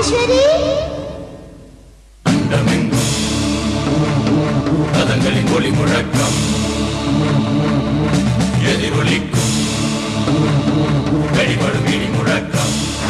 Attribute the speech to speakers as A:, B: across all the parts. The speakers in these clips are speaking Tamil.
A: ராஜேஸ்வரி
B: அண்டமெங்கும் ரதங்களின் ஒளி முழக்கம் எதிரொலிக்கும் வெளிப்படும் இடி முழக்கம்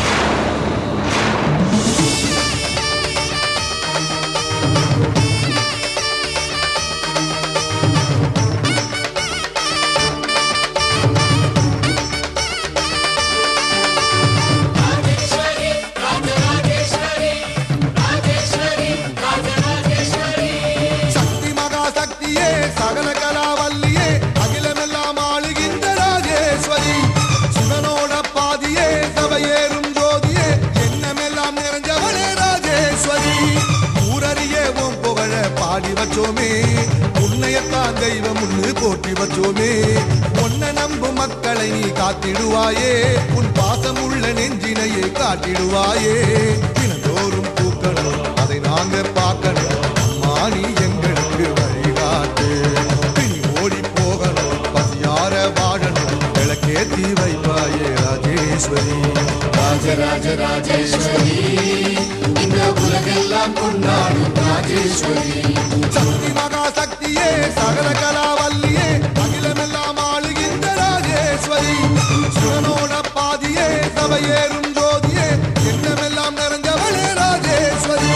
C: சக்தி மகா சக்தியே சகல கலாவல்லியே அகிலமெல்லாம் ஆளுகின்ற ராஜேஸ்வரி சிவனோட பாதியே சபையேறும் ஜோதியே எண்ணமெல்லாம் நிறைஞ்சவளே ராஜேஸ்வரி ஊரறியே உன் புகழ பாடி வச்சோமே உன்னையத்தான் தெய்வம் உன்னு போற்றி வச்சோமே உன்னை நம்பும் மக்களை நீ காத்திடுவாயே உன் பாசம் உள்ள நெஞ்சினையே காட்டிடுவாயே தினந்தோறும் பூக்கணும் அதை நாங்க பார்க்கணும் அம்மா நீ எங்களுக்கு வழிகாட்டு பின் ஓடி போகணும் பசியார வாழணும் விளக்கேத்தி வைப்பாயே ராஜேஸ்வரி ராஜராஜ ராஜேஸ்வரி இந்த உலகெல்லாம் கொண்டாடும் ராஜேஸ்வரி சக்தி மகா சக்தியே சகல கலாவல்லியே அகிலமெல்லாம் ஆளுகின்ற ராஜேஸ்வரி சிவனோட பாதியே சபையேறும் ஜோதியே எண்ணமெல்லாம் நிறைஞ்சவளே ராஜேஸ்வரி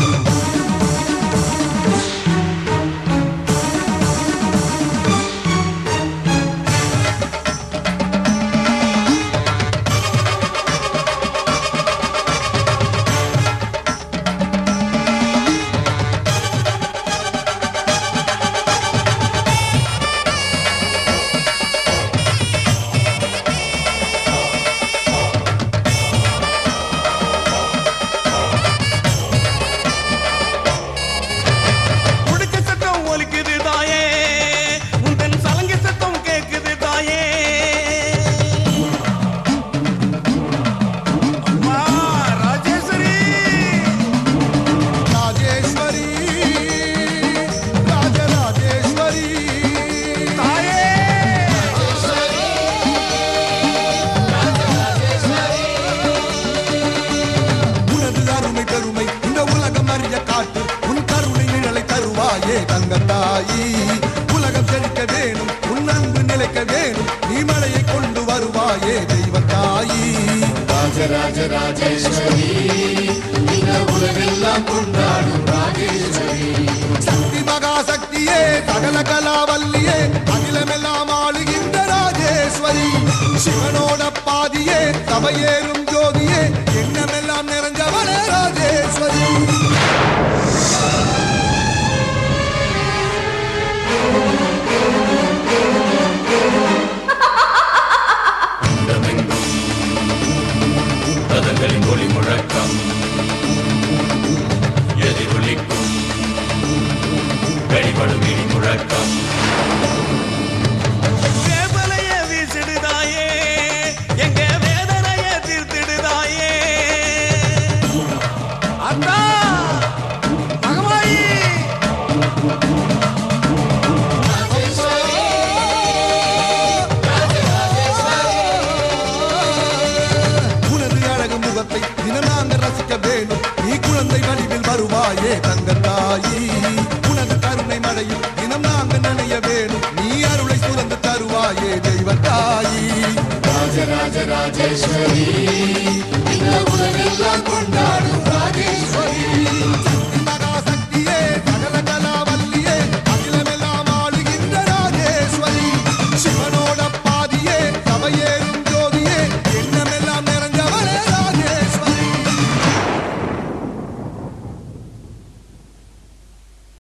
D: உடுக்க சத்தம் ஒலிக்குது தாயே உந்தன் சலங்கை சத்தம் கேக்குது தாயே அம்மா ராஜேஸ்வரி
C: ராஜேஸ்வரி ராஜராஜேஸ்வரி
D: தாயே
C: உனது அருமை பெருமை இந்த உலகம் அறிய காட்டு உன் கருணை நிழலை தருவாயே தங்கத்தாயி உலகம் செழிக்க வேணும் உன் அன்பு நிலைக்க வேணும் நீ மழையை கொண்டு வருவாயே தெய்வத்தாயி ராஜராஜ ராஜேஸ்வரி இந்த உலகெல்லாம் கொண்டாடும் ராஜேஸ்வரி சக்தி மகா சக்தியே சகல கலாவல்லியே அகிலமெல்லாம் ஆளுகின்ற ராஜேஸ்வரி சிவனோட பாதியே சபையேறும் ஜோதியே எண்ணமெல்லாம் நிறைஞ்சவளே ராஜேஸ்வரி
B: அண்டமெங்கும் ரதங்களின் ஒளி முழக்கம் எதிரொலிக்கும் வெளிப்படும் இடி முழக்கம்
D: வேப்பலைய வீசிடு தாயே எங்க வேதனைய தீர்த்திடு தாயே அத்தா மகமாயி
C: உனது அழகு முகத்தை தினம் நாங்கள் ரசிக்க வேணும் நீ குழந்தை வடிவில் வருவாயே தங்கத்தாயி உனது கருணை மழையில் தினம் நாங்கள் நனைய வேணும் நீ அருளை சுரந்து தருவாயே தெய்வத்தாயி ராஜராஜ ராஜேஸ்வரி